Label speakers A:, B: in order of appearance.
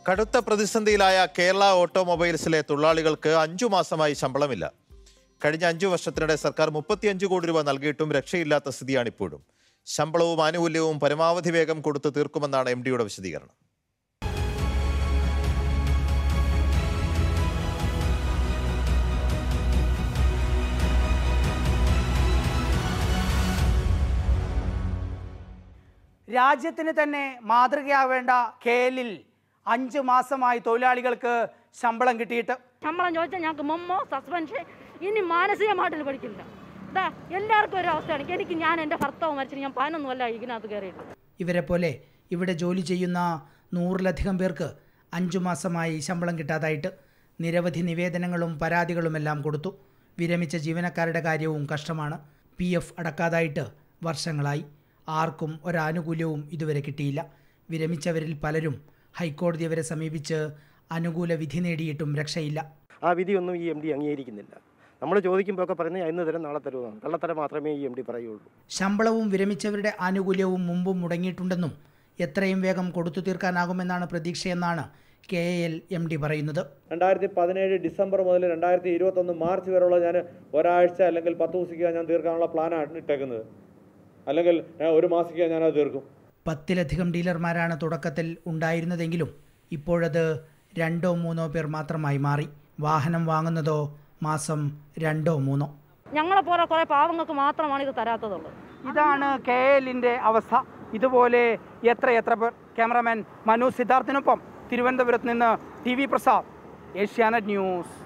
A: കടുത്ത പ്രതിസന്ധിയിലായ കേരള ഓട്ടോമൊബൈൽസിലെ തൊഴിലാളികൾക്ക് അഞ്ചു മാസമായി ശമ്പളമില്ല കഴിഞ്ഞ അഞ്ചു വർഷത്തിനിടെ സർക്കാർ മുപ്പത്തിയഞ്ച് കോടി രൂപ നൽകിയിട്ടും രക്ഷയില്ലാത്ത സ്ഥിതിയാണ് ഇപ്പോഴും ശമ്പളവും ആനുകൂല്യവും പരമാവധി വേഗം കൊടുത്തു തീർക്കുമെന്നാണ് എം ഡിയുടെ വിശദീകരണം
B: രാജ്യത്തിന് തന്നെ മാതൃകയാവേണ്ട കെ എല്ലിൽ അഞ്ച് മാസമായി തൊഴിലാളികൾക്ക് ശമ്പളം കിട്ടിയിട്ട്
C: ശമ്പളം ചോദിച്ചാൽ ഞങ്ങൾക്ക് മൊമ്മോ സസ്പെൻഷൻ ഇനി മാനസികമായിട്ട് പഠിക്കില്ല ഇതാ എല്ലാവർക്കും ഒരു അവസ്ഥയാണ് എനിക്ക് ഞാൻ എൻ്റെ ഭർത്താവ് മരിച്ചിട്ട് ഞാൻ പതിനൊന്നും അല്ല ഇതിനകത്ത് കയറിയിട്ട്
B: ഇവരെ പോലെ ഇവിടെ ജോലി ചെയ്യുന്ന നൂറിലധികം പേർക്ക് അഞ്ചു മാസമായി ശമ്പളം കിട്ടാതായിട്ട് നിരവധി നിവേദനങ്ങളും പരാതികളുമെല്ലാം കൊടുത്തു വിരമിച്ച ജീവനക്കാരുടെ കാര്യവും കഷ്ടമാണ് പി എഫ് അടക്കാതായിട്ട് വർഷങ്ങളായി ആർക്കും ഒരാനുകൂല്യവും ഇതുവരെ കിട്ടിയില്ല വിരമിച്ചവരിൽ പലരും ഹൈക്കോടതി വരെ സമീപിച്ച് അനുകൂല വിധി നേടിയിട്ടും രക്ഷയില്ല
D: ആ വിധിയൊന്നും ഈ എം ഡി അംഗീകരിക്കുന്നില്ല നമ്മൾ ചോദിക്കുമ്പോൾ ഒക്കെ പറയുന്നത് ഇന്ന് തരം നാളെ തരുമെന്നാണ് കള്ളത്തരം മാത്രമേ ഈ എം ഡി പറയുള്ളൂ
B: ശമ്പളവും വിരമിച്ചവരുടെ ആനുകൂല്യവും മുമ്പും മുടങ്ങിയിട്ടുണ്ടെന്നും എത്രയും വേഗം കൊടുത്തു തീർക്കാനാകുമെന്നാണ് പ്രതീക്ഷയെന്നാണ് കെ എൽ എം ഡി പറയുന്നത്
E: രണ്ടായിരത്തി പതിനേഴ് ഡിസംബർ മുതൽ രണ്ടായിരത്തി ഇരുപത്തൊന്ന് മാർച്ച് വരെയുള്ള ഞാൻ ഒരാഴ്ച അല്ലെങ്കിൽ പത്ത് ദിവസിക്കുക ഞാൻ തീർക്കാനുള്ള പ്ലാനാണ് ഇട്ടേക്കുന്നത് അല്ലെങ്കിൽ ഞാൻ ഒരു മാസിക ഞാനത് തീർക്കും
B: പത്തിലധികം ഡീലർമാരാണ് തുടക്കത്തിൽ ഉണ്ടായിരുന്നതെങ്കിലും ഇപ്പോഴത് രണ്ടോ മൂന്നോ പേർ മാത്രമായി മാറി വാഹനം വാങ്ങുന്നതോ മാസം രണ്ടോ മൂന്നോ
C: ഞങ്ങളെ പോലെ കുറേ പാവങ്ങൾക്ക് മാത്രമാണ് ഇത് തരാത്തതുള്ളൂ
B: ഇതാണ് കെ എല്ലിൻ്റെ അവസ്ഥ ഇതുപോലെ എത്ര എത്ര പേർ ക്യാമറാമാൻ മനു സിദ്ധാർത്ഥിനൊപ്പം തിരുവനന്തപുരത്ത് നിന്ന് T V Prasad Asianet news